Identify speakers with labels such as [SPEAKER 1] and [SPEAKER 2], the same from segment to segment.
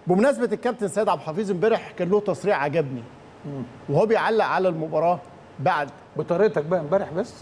[SPEAKER 1] بمناسبه الكابتن سيد عبد الحفيظ امبارح كان له تصريح عجبني وهو بيعلق على المباراه بعد
[SPEAKER 2] بطريقتك بقى امبارح بس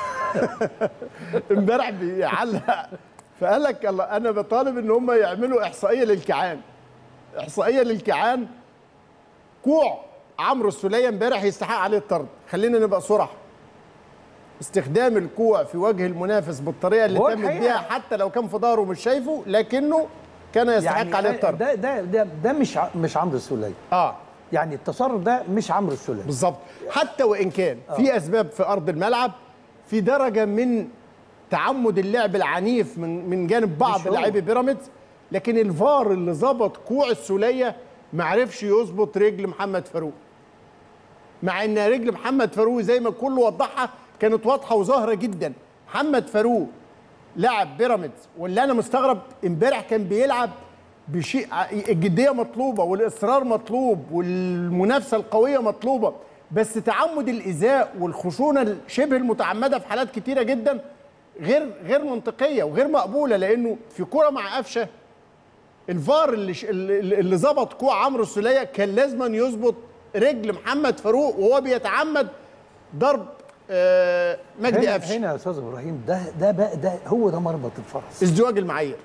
[SPEAKER 1] امبارح بيعلق فقال لك الله انا بطالب ان هم يعملوا احصائيه للكيعان احصائيه للكيعان كوع عمرو السوليه امبارح يستحق عليه الطرد خلينا نبقى صراحه استخدام الكوع في وجه المنافس بالطريقه اللي
[SPEAKER 2] هو
[SPEAKER 1] تمت
[SPEAKER 2] الحقيقة-
[SPEAKER 1] بيها حتى لو كان في ظهره مش شايفه لكنه كان يستحق عليه الطرد
[SPEAKER 2] ده ده ده, ده مش ع- مش عمرو السوليه
[SPEAKER 1] اه
[SPEAKER 2] يعني التصرف ده مش عمرو السوليه
[SPEAKER 1] بالظبط حتى وان كان في اسباب في ارض الملعب في درجه من تعمد اللعب العنيف من من جانب بعض
[SPEAKER 2] مش هو.
[SPEAKER 1] لاعبي بيراميدز لكن الفار اللي ظبط كوع السوليه ما عرفش يظبط رجل محمد فاروق مع ان رجل محمد فاروق زي ما الكل وضحها كانت واضحه وظاهره جدا محمد فاروق لاعب بيراميدز واللي انا مستغرب امبارح كان بيلعب بشيء الجديه مطلوبه والاصرار مطلوب والمنافسه القويه مطلوبه بس تعمد الايذاء والخشونه شبه المتعمده في حالات كتيره جدا غير غير منطقيه وغير مقبوله لانه في كوره مع قفشه الفار اللي ش- اللي اللي ظبط كوع عمرو السوليه كان لازما يظبط رجل محمد فاروق وهو بيتعمد ضرب آه، مجدي
[SPEAKER 2] هنا,
[SPEAKER 1] قفشه
[SPEAKER 2] هنا يا استاذ ابراهيم ده ده بقى ده هو ده مربط الفرس
[SPEAKER 1] ازدواج المعايير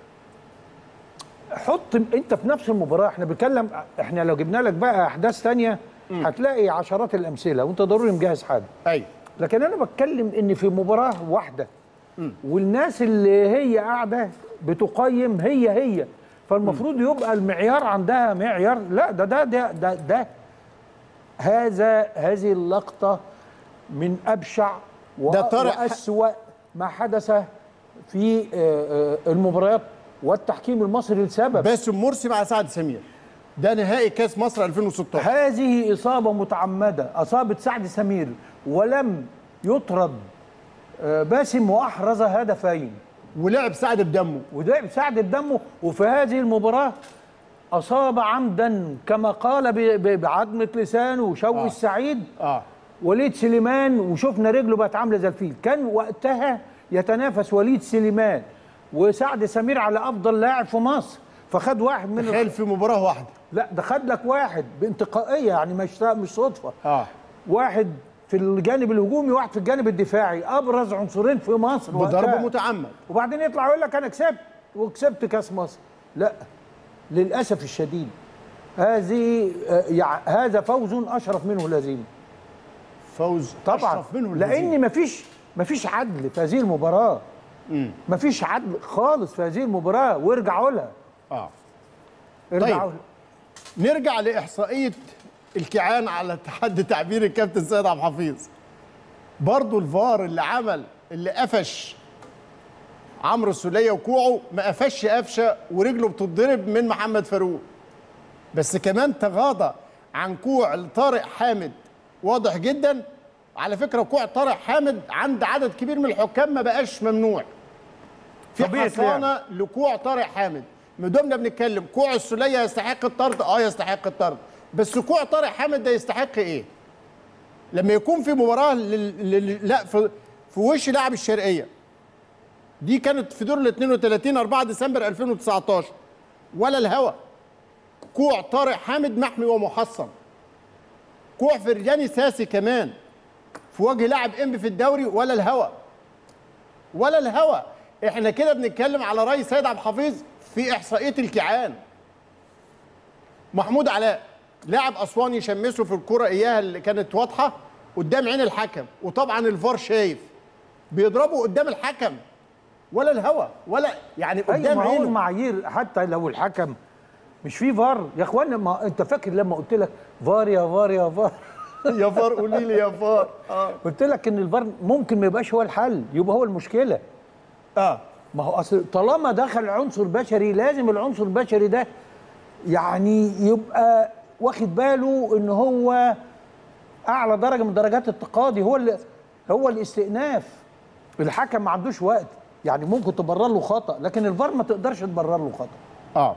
[SPEAKER 2] حط انت في نفس المباراه احنا بنتكلم احنا لو جبنا لك بقى احداث تانية هتلاقي عشرات الامثله وانت ضروري مجهز حاجه
[SPEAKER 1] ايوه
[SPEAKER 2] لكن انا بتكلم ان في مباراه واحده والناس اللي هي قاعده بتقيم هي هي فالمفروض يبقى المعيار عندها معيار لا ده ده ده ده, ده هذا هذه اللقطه من ابشع و-
[SPEAKER 1] ده طارق-
[SPEAKER 2] واسوا ما حدث في آه، آه، المباريات والتحكيم المصري لسبب
[SPEAKER 1] باسم مرسي مع سعد سمير ده نهائي كاس مصر 2016
[SPEAKER 2] هذه إصابة متعمدة أصابت سعد سمير ولم يطرد آه، باسم وأحرز هدفين
[SPEAKER 1] ولعب سعد بدمه
[SPEAKER 2] ولعب سعد بدمه وفي هذه المباراة أصاب عمدا كما قال ب- ب- بعظمة لسانه وشوقي
[SPEAKER 1] آه.
[SPEAKER 2] آه. السعيد
[SPEAKER 1] اه
[SPEAKER 2] وليد سليمان وشفنا رجله بقت عامله زي الفيل كان وقتها يتنافس وليد سليمان وسعد سمير على افضل لاعب في مصر فخد واحد من
[SPEAKER 1] تخيل في مباراه واحده
[SPEAKER 2] لا ده خد لك واحد بانتقائيه يعني مش مش صدفه
[SPEAKER 1] اه
[SPEAKER 2] واحد في الجانب الهجومي وواحد في الجانب الدفاعي ابرز عنصرين في مصر
[SPEAKER 1] بضرب
[SPEAKER 2] وقتها.
[SPEAKER 1] متعمد
[SPEAKER 2] وبعدين يطلع يقول لك انا كسبت وكسبت كاس مصر لا للاسف الشديد هذه آه، يع- هذا فوز اشرف منه الهزيمه
[SPEAKER 1] فوز
[SPEAKER 2] طبعا
[SPEAKER 1] أشرف منه الهزيمة.
[SPEAKER 2] لان مفيش مفيش عدل في هذه المباراه مفيش عدل خالص في هذه المباراه وارجعوا لها
[SPEAKER 1] اه
[SPEAKER 2] ارجعوا
[SPEAKER 1] طيب. نرجع لاحصائيه الكيعان على تحدي تعبير الكابتن سيد عبد الحفيظ برضه الفار اللي عمل اللي قفش عمرو السوليه وكوعه ما قفش قفشه ورجله بتتضرب من محمد فاروق بس كمان تغاضى عن كوع لطارق حامد واضح جدا على فكره كوع طارق حامد عند عدد كبير من الحكام ما بقاش ممنوع في
[SPEAKER 2] طبيعة
[SPEAKER 1] حصانه لكوع طارق حامد من دمنا بنتكلم كوع السوليه يستحق الطرد اه يستحق الطرد بس كوع طارق حامد ده يستحق ايه لما يكون في مباراه لل... لل... لا في... في وش لاعب الشرقيه دي كانت في دور ال 32 4 ديسمبر 2019 ولا الهوى كوع طارق حامد محمي ومحصن كوع فرجاني ساسي كمان في وجه لاعب انبي في الدوري ولا الهوى ولا الهوى احنا كده بنتكلم على راي سيد عبد الحفيظ في احصائيه الكيعان محمود علاء لاعب اسوان يشمسه في الكره اياها اللي كانت واضحه قدام عين الحكم وطبعا الفار شايف بيضربه قدام الحكم ولا الهوى ولا يعني
[SPEAKER 2] ايوه
[SPEAKER 1] قدام
[SPEAKER 2] ما هو
[SPEAKER 1] عينه
[SPEAKER 2] المعايير حتى لو الحكم مش في فار يا اخوانا ما انت فاكر لما قلت لك فار يا فار يا فار
[SPEAKER 1] يا فار قولي لي يا فار اه
[SPEAKER 2] قلت لك ان الفار ممكن ما يبقاش هو الحل يبقى هو المشكله
[SPEAKER 1] اه
[SPEAKER 2] ما هو اصل طالما دخل عنصر بشري لازم العنصر البشري ده يعني يبقى واخد باله ان هو اعلى درجه من درجات التقاضي هو اللي هو الاستئناف الحكم ما عندوش وقت يعني ممكن تبرر له خطا لكن الفار ما تقدرش تبرر له خطا
[SPEAKER 1] اه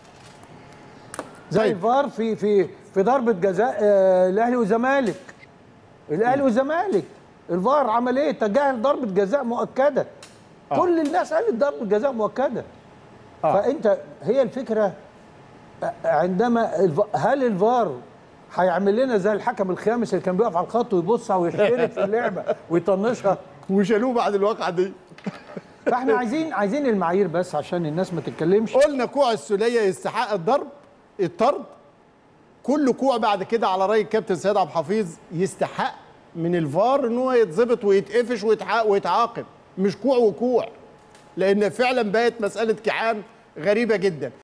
[SPEAKER 2] زي
[SPEAKER 1] طيب.
[SPEAKER 2] الفار في في في ضربه جزاء آه، الاهلي والزمالك الاهلي والزمالك الفار عمل ايه تجاهل ضربه جزاء مؤكده كل الناس قالت ضربه جزاء مؤكده
[SPEAKER 1] آه.
[SPEAKER 2] فانت هي الفكره عندما الف- هل الفار هيعمل لنا زي الحكم الخامس اللي كان بيقف على الخط ويبصها ويشترك في اللعبه ويطنشها
[SPEAKER 1] وشالوه بعد الواقعه دي
[SPEAKER 2] فاحنا عايزين عايزين المعايير بس عشان الناس ما تتكلمش
[SPEAKER 1] قلنا كوع السوليه يستحق الضرب الطرد كل كوع بعد كده على راي الكابتن سيد عبد الحفيظ يستحق من الفار ان هو يتظبط ويتقفش ويتع- ويتعاقب مش كوع وكوع لان فعلا بقت مساله كيعان غريبه جدا